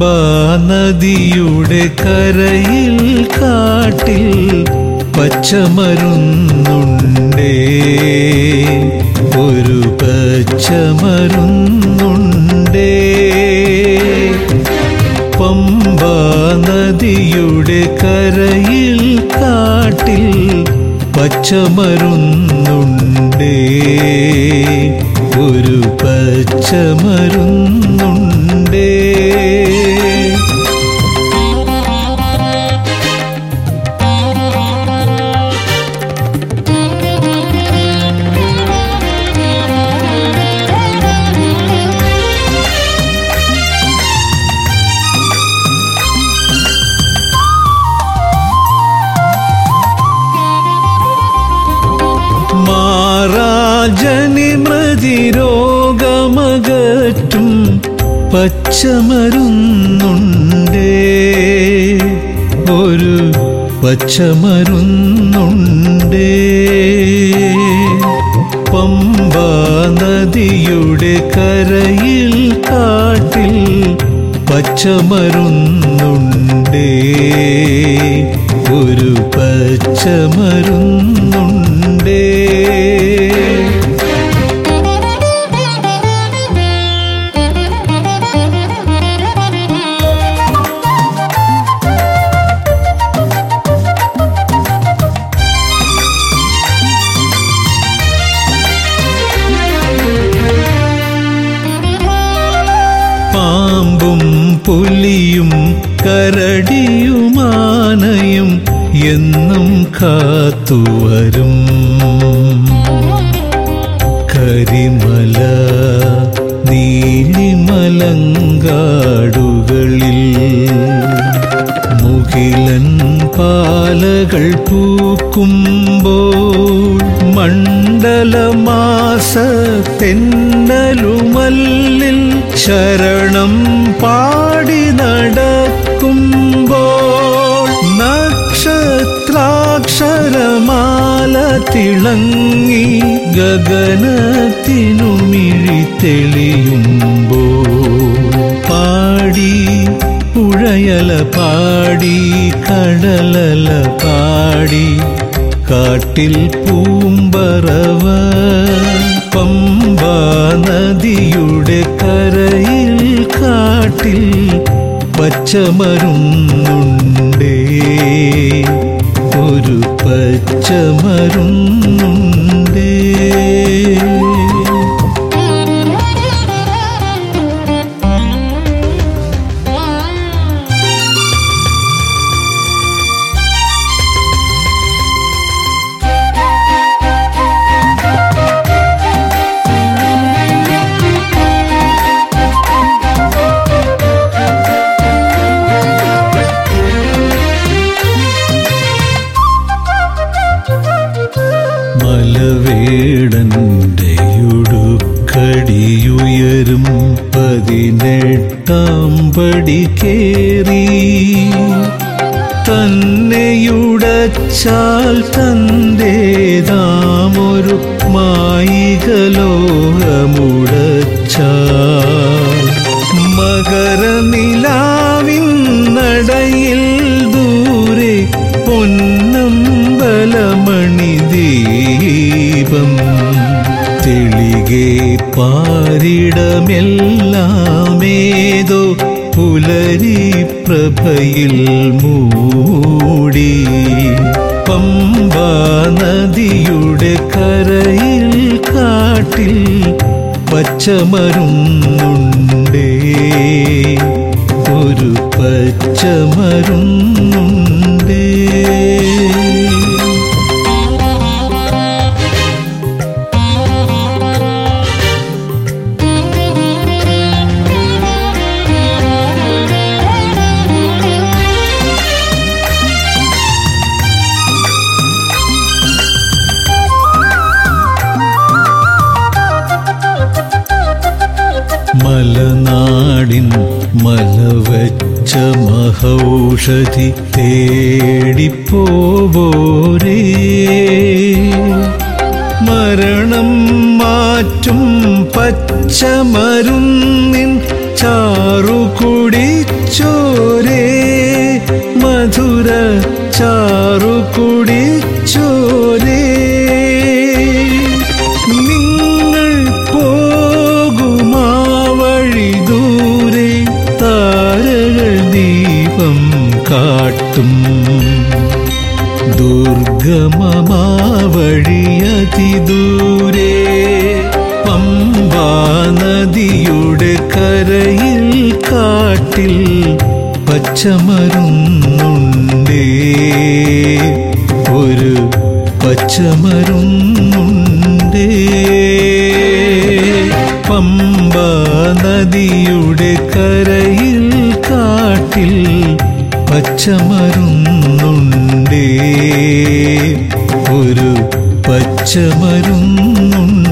പമ്പാ നദിയുടെ കരയിൽ കാട്ടിൽ പച്ചമരുന്നുണ്ടേ ഒരു പച്ചമരുന്നുണ്ടേ പമ്പാ നദിയുടെ കരയിൽ കാട്ടിൽ പച്ചമരുന്നുണ്ടേ ഒരു പച്ചമരുന്നുണ്ടേ മാറാജനി മൃതിരോഗമകറ്റും പച്ചമരുന്നുണ്ടേ ഒരു പച്ചമരുന്നുണ്ടേ പമ്പാ നദിയുടെ കരയിൽ കാട്ടിൽ പച്ചമരുന്നുണ്ടേ ഒരു പച്ചമരുന്നുണ്ടേ പാമ്പും പുലിയും കരടിയുമാനയും എന്നും കാത്തുവരും കരിമല നീലിമലങ്കാടുകളിൽ മുകിലൻ പാലകൾ പൂക്കുമ്പോൾ മണ്ഡലമാസ തെന്നലുമല്ലിൽ ശരണം പാടി നടക്കുമ്പോൾ നക്ഷത്രാക്ഷരമാല തിളങ്ങി ഗഗനത്തിനു മിഴി തെളിയുമ്പോൾ പാടി പുഴയല പാടി കടലല പാടി കാട്ടിൽ പൂമ്പറവ പമ്പാ നദിയുടെ കരയിൽ കാട്ടിൽ പച്ചമരുന്നുണ്ടേ ഒരു പച്ചമരുന്നുണ്ടേ മലവേടൻ്റെയുടുക്കടിയുയരും പതിനെട്ടാം പടി കേറി തന്നെയുടച്ചാൽ തന്റേതാമൊരു മായികലോഹമുടച്ചാൽ മകരനിലാവിൻ നടയിൽ ദൂരെ പൊന്നമ്പലമണി ദീപം തെളികെ പാരിടമെല്ലാമേതോ പുലരി പ്രഭയിൽ മൂടി പമ്പാ നദിയുടെ കരയിൽ കാട്ടിൽ പച്ചമരുന്നുണ്ടേ ഒരു പച്ചമരുന്നുണ്ടേ മലനാടിൻ മലവച്ച മഹൗഷധി തേടിപ്പോവോരേ മരണം മാറ്റും പച്ചമരുന്നിൻ ചാറു കുടിച്ചോരേ മധുര ചാറു കുടിച്ചോരേ നിങ്ങൾ പോകുമാ വഴി ദൂരെ താരകൾ ദീപം കാട്ടും ദുർഗമമാവഴിയതിദൂരെ പമ്പാ നദിയുടെ കരയിൽ കാട്ടിൽ പച്ചമരുന്നുണ്ടേ ഒരു പച്ചമരുന്നുണ്ടേ പമ്പ നദിയുടെ കരയിൽ കാട്ടിൽ പച്ചമരുന്നുണ്ടേ ഒരു പച്ചമരുന്നുണ്ടേ